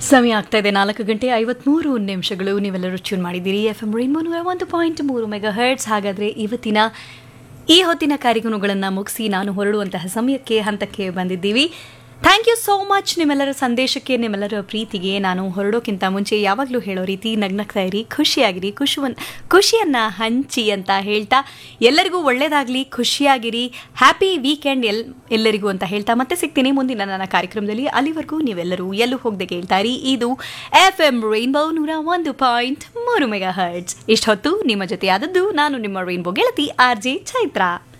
ಸಮಯ ಆಗ್ತಾ ಇದೆ ನಾಲ್ಕು ಗಂಟೆ ಐವತ್ಮೂರು ನಿಮಿಷಗಳು ನೀವೆಲ್ಲರೂ ಟ್ಯೂನ್ ಮಾಡಿದ್ದೀರಿ ಎಫ್ ಎಂ ರೈನ್ಬೋ ನೂರ ಒಂದು ಪಾಯಿಂಟ್ ಮೂರು ಮೆಗಾ ಹರ್ಟ್ಸ್ ಹಾಗಾದರೆ ಇವತ್ತಿನ ಈ ಹೊತ್ತಿನ ಕಾರ್ಯಕ್ರಮಗಳನ್ನು ಮುಗಿಸಿ ನಾನು ಹೊರಡುವಂತಹ ಸಮಯಕ್ಕೆ ಹಂತಕ್ಕೆ ಬಂದಿದ್ದೀವಿ ಥ್ಯಾಂಕ್ ಯು ಸೋ ಮಚ್ ನಿಮ್ಮೆಲ್ಲರ ಸಂದೇಶಕ್ಕೆ ನಿಮ್ಮೆಲ್ಲರ ಪ್ರೀತಿಗೆ ನಾನು ಹೊರಡೋಕ್ಕಿಂತ ಮುಂಚೆ ಯಾವಾಗಲೂ ಹೇಳೋ ರೀತಿ ನಗ್ನಗ್ತಾ ಇರಿ ಖುಷಿಯಾಗಿರಿ ಖುಷಿವನ್ ಖುಷಿಯನ್ನು ಹಂಚಿ ಅಂತ ಹೇಳ್ತಾ ಎಲ್ಲರಿಗೂ ಒಳ್ಳೇದಾಗಲಿ ಖುಷಿಯಾಗಿರಿ ಹ್ಯಾಪಿ ವೀಕೆಂಡ್ ಎಲ್ ಎಲ್ಲರಿಗೂ ಅಂತ ಹೇಳ್ತಾ ಮತ್ತೆ ಸಿಗ್ತೀನಿ ಮುಂದಿನ ನನ್ನ ಕಾರ್ಯಕ್ರಮದಲ್ಲಿ ಅಲ್ಲಿವರೆಗೂ ನೀವೆಲ್ಲರೂ ಎಲ್ಲೂ ಹೋಗದೆ ಕೇಳ್ತಾ ಇರಿ ಇದು ಎಫ್ ಎಂ ರೈನ್ಬೋ ನೂರ ಒಂದು ಪಾಯಿಂಟ್ ಮೂರು ಮೆಗಾ ಹರ್ಟ್ಸ್ ಇಷ್ಟೊತ್ತು ನಿಮ್ಮ ಜೊತೆ ಆದದ್ದು ನಾನು ನಿಮ್ಮ ರೈನ್ಬೋ ಗೆಳತಿ ಆರ್ ಜೆ ಚೈತ್ರಾ